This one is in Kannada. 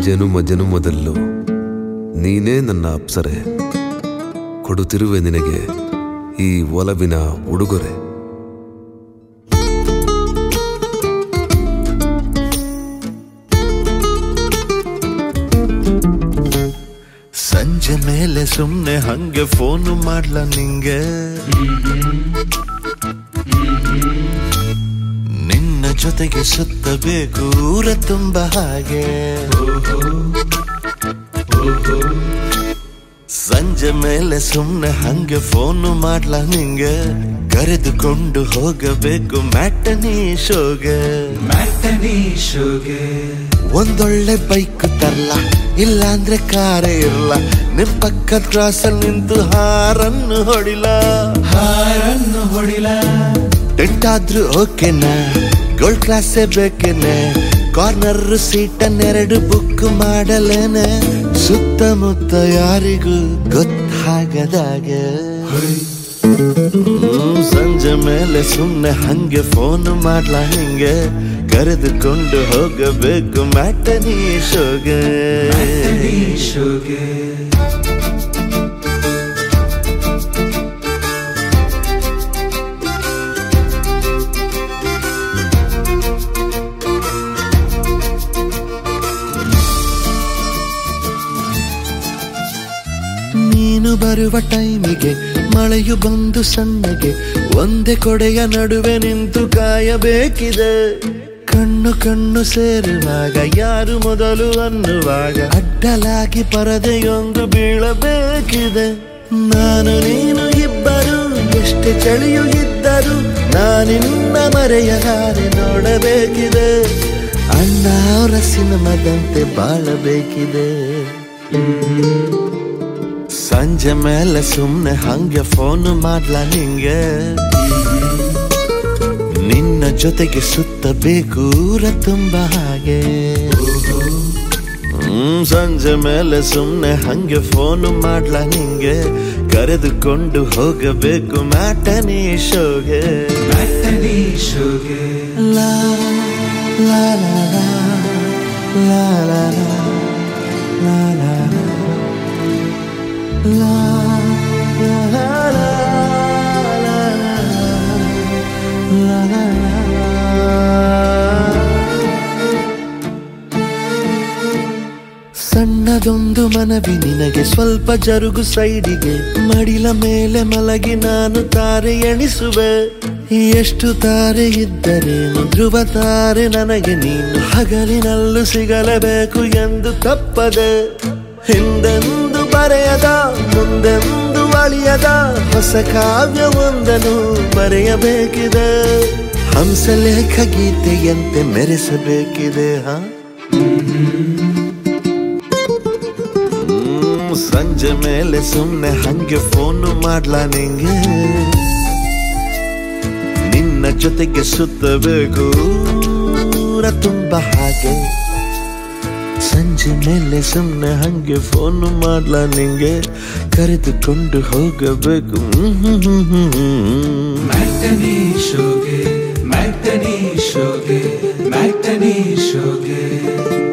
ಜನುಮ ಜನುಮದಲ್ಲೂ ನೀನೇ ನನ್ನ ಅಪ್ಸರೆ ಕೊಡುತ್ತಿರುವೆ ನಿನಗೆ ಈ ಒಲವಿನ ಉಡುಗೊರೆ ಸಂಜೆ ಮೇಲೆ ಸುಮ್ನೆ ಹಂಗೆ ಫೋನ್ ಮಾಡ್ಲ ನಿಂಗೆ ನಿನ್ನ ಜೊತೆಗೆ ಸುತ್ತಬೇಕು ಊರ ತುಂಬ ಹಾಗೆ ಸಂಜೆ ಮೇಲೆ ಸುಮ್ನೆ ಹಂಗೆ ಫೋನ್ ಮಾಡ್ಲ ನಿಂಗೆ ಕರೆದುಕೊಂಡು ಹೋಗಬೇಕು ಮ್ಯಾಟನಿ ಶೋಗೆ ಮ್ಯಾಟನಿ ಶೋಗೆ ಒಂದೊಳ್ಳೆ ಬೈಕ್ ತರ್ಲ ಇಲ್ಲಾಂದ್ರೆ ಕಾರೇ ಇರ್ಲ ನಿಮ್ ಪಕ್ಕ ಕ್ರಾಸ್ ನಿಂತು ಹಾರನ್ನು ಹೊಡಿಲ ಹಾರನ್ನು ಹೊಡಿಲ ಟೆಂಟ್ ಆದ್ರೂ ಓಕೆನಾ ಗೋಲ್ಡ್ ಕ್ಲಾಸೇ ಬೇಕೇನೆ ಕಾರ್ನರ್ ಸೀಟನ್ನೆರಡು ಬುಕ್ ಮಾಡಲೇನೆ ಸುತ್ತಮುತ್ತ ಯಾರಿಗೂ ಗೊತ್ತಾಗದಾಗೆ ಹ್ಮ್, ಸಂಜೆ ಮೇಲೆ ಸುಮ್ನೆ ಹಂಗೆ ಫೋನ್ ಮಾಡ್ಲಾ ಹಿಂಗೆ ಕರೆದುಕೊಂಡು ಹೋಗಬೇಕು ಮ್ಯಾಟನಿ ಶೋಗೆ ಮ್ಯಾಟನಿ ಶೋಗೆ ನೀನು ಬರುವ ಟೈಮಿಗೆ ಮಳೆಯು ಬಂದು ಸಣ್ಣಗೆ ಒಂದೇ ಕೊಡೆಯ ನಡುವೆ ನಿಂತು ಕಾಯಬೇಕಿದೆ ಕಣ್ಣು ಕಣ್ಣು ಸೇರುವಾಗ ಯಾರು ಮೊದಲು ಅನ್ನುವಾಗ ಅಡ್ಡಲಾಗಿ ಪರದೆಯೊಂದು ಬೀಳಬೇಕಿದೆ ನಾನು ನೀನು ಇಬ್ಬರು ಎಷ್ಟೇ ಚಳಿಯು ಇದ್ದರು ನಾನಿನ್ನ ಮರೆಯಲಾರೆ ನೋಡಬೇಕಿದೆ ಅಣ್ಣ ಅವರ ಸಿನಿಮಾದಂತೆ ಬಾಳಬೇಕಿದೆ ಸಂಜೆ ಮೇಲೆ ಸುಮ್ನೆ ಹಂಗೆ ಫೋನ್ ಮಾಡ್ಲ ನಿಂಗೆ ನಿನ್ನ ಜೊತೆಗೆ ಸುತ್ತಬೇಕು ಊರ ತುಂಬ ಹಾಗೆ ಹ್ಮ್ ಸಂಜೆ ಮೇಲೆ ಸುಮ್ನೆ ಹಂಗೆ ಫೋನ್ ಮಾಡ್ಲ ನಿಂಗೆ ಕರೆದುಕೊಂಡು ಹೋಗಬೇಕು ಮ್ಯಾಟನಿ ಶೋಗೆ ಮ್ಯಾಟನಿ ಶೋಗೆ ಲಾ ಲಾ ಲಾ ಲಾ ಲಾ ಲಾ ಲಾ ಲಾ ಲಾ ಲಾ ಲಾ ಸಣ್ಣದೊಂದು ಮನವಿ ನಿನಗೆ ಸ್ವಲ್ಪ ಜರುಗು ಸೈಡಿಗೆ ಮಡಿಲ ಮೇಲೆ ಮಲಗಿ ನಾನು ತಾರೆ ಎಣಿಸುವೆ ಎಷ್ಟು ತಾರೆ ಇದ್ದರೇನು ಧ್ರುವ ತಾರೆ ನನಗೆ ನೀನು ಹಗಲಿನಲ್ಲೂ ಸಿಗಲೇಬೇಕು ಎಂದು ತಪ್ಪದೆ ಹಿಂದೆಂದು ಬರೆಯದ ಮುಂದೆಂದು ಅಳಿಯದ ಹೊಸ ಕಾವ್ಯವೊಂದನ್ನು ಬರೆಯಬೇಕಿದೆ ಹಂಸಲೇಖ ಗೀತೆಯಂತೆ ಮೆರೆಸಬೇಕಿದೆ ಹಾ ಹ್ಮ್, ಸಂಜೆ ಮೇಲೆ ಸುಮ್ನೆ ಹಂಗೆ ಫೋನ್ ಮಾಡ್ಲಾ ನಿಂಗೆ ನಿನ್ನ ಜೊತೆಗೆ ಸುತ್ತಬೇಕು ಊರ ತುಂಬ ಹಾಗೆ ಸಂಜೆ ಮೇಲೆ ಸುಮ್ನೆ ಹಂಗೆ ಫೋನ್ ಮಾಡ್ಲಾ ನಿಂಗೆ ಕರೆದುಕೊಂಡು ಹೋಗಬೇಕು ಹ್ಮ್, ಹ್ಮ್, ಹ್ಮ್, ಹ್ಮ್, ಹ್ಮ್. ಮ್ಯಾಟನಿ ಶೋಗೆ ಮ್ಯಾಟನಿ ಶೋಗೆ ಮ್ಯಾಟನಿ ಶೋಗೆ